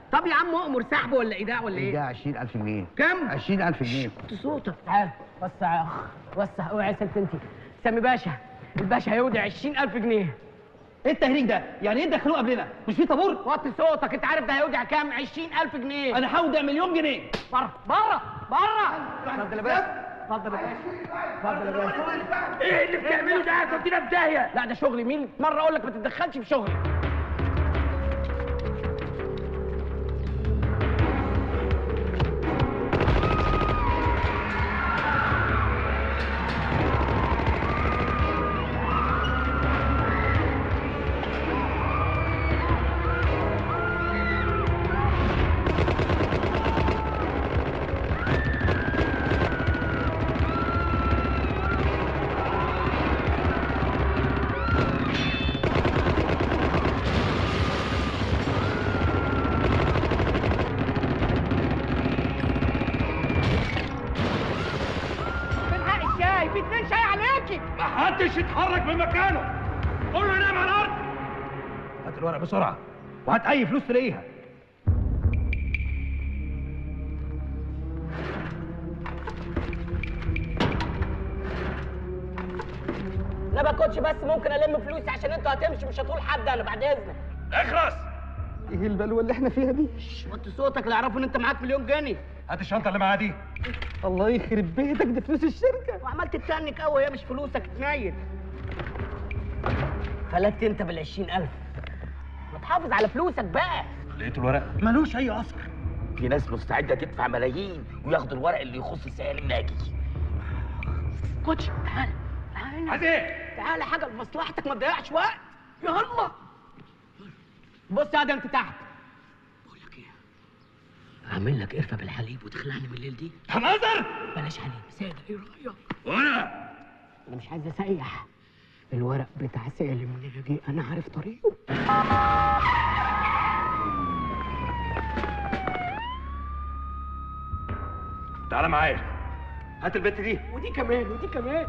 طب يا عم اؤمر سحب ولا ايداع ولا ده ايه 20000 جنيه كم 20000 جنيه وطي صوتك تعال وسع يا اخ وسع اوعى سلسلتي سامي باشا الباشا هيودع 20000 جنيه ايه التهريج ده؟ يعني ايه دخلوه قبلنا؟ مش في طابور؟ وطي صوتك انت عارف ده هيودع كام 20000 جنيه انا هودع مليون جنيه بره بره بره اتفضل يا باشا اتفضل يا باشا اتفضل يا باشا ايه اللي بتعمله ده هتودينا في داهيه لا ده شغلي مين مره اقول لك ما تتدخلش في شغلي فين حق الشاي في اتنين شاي عليكي ما حدش يتحرك من مكانه كله ينام على الارض هات الورق بسرعه وهات اي فلوس تلاقيها لا باخدش بس ممكن الم فلوسي عشان انتوا هتمشوا مش هتقول حد انا بعد اذنك اخرس ايه البلوه اللي احنا فيها دي؟ وطي صوتك لا يعرفوا ان انت معاك مليون جنيه هات الشنطه اللي معاها دي الله يخرب بيتك دي فلوس الشركه وعملت تتنك قوي هي مش فلوسك تنيل فلتت انت بال 20000 ما تحافظ على فلوسك بقى لقيت الورق ملوش اي اثر في ناس مستعده تدفع ملايين وياخدوا الورق اللي يخص سالم ناجي كوتش تعال تعال هنا. عايز ايه تعال حاجه لمصلحتك ما تضيعش وقت يلا بص يا ده انت تحت بقول لك ايه اعمل لك قرفه بالحليب وتخلعني من الليل دي هنظر بلاش حليب ساده ايه رايك وانا انا مش عايز اسيح الورق بتاع سالم ناجي انا عارف طريقه تعالى معايا هات البت دي ودي كمان ودي كمان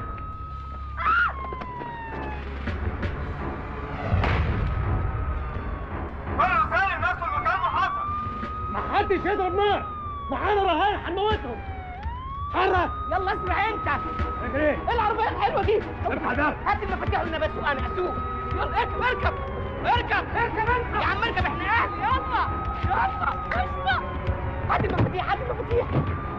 بقى سالم نفسه المكان وحصل ما حدش يضرب نار معانا رهان هنموتهم حرك يلا اسمع انت اجري ايه العربيه الحلوه دي ارفع ده هات المفاتيح لنا بس وانا اسوق يلا اركب اركب اركب اركب انت يا عم اركب احنا اهل يلا يلا قشطه هات المفاتيح هات المفاتيح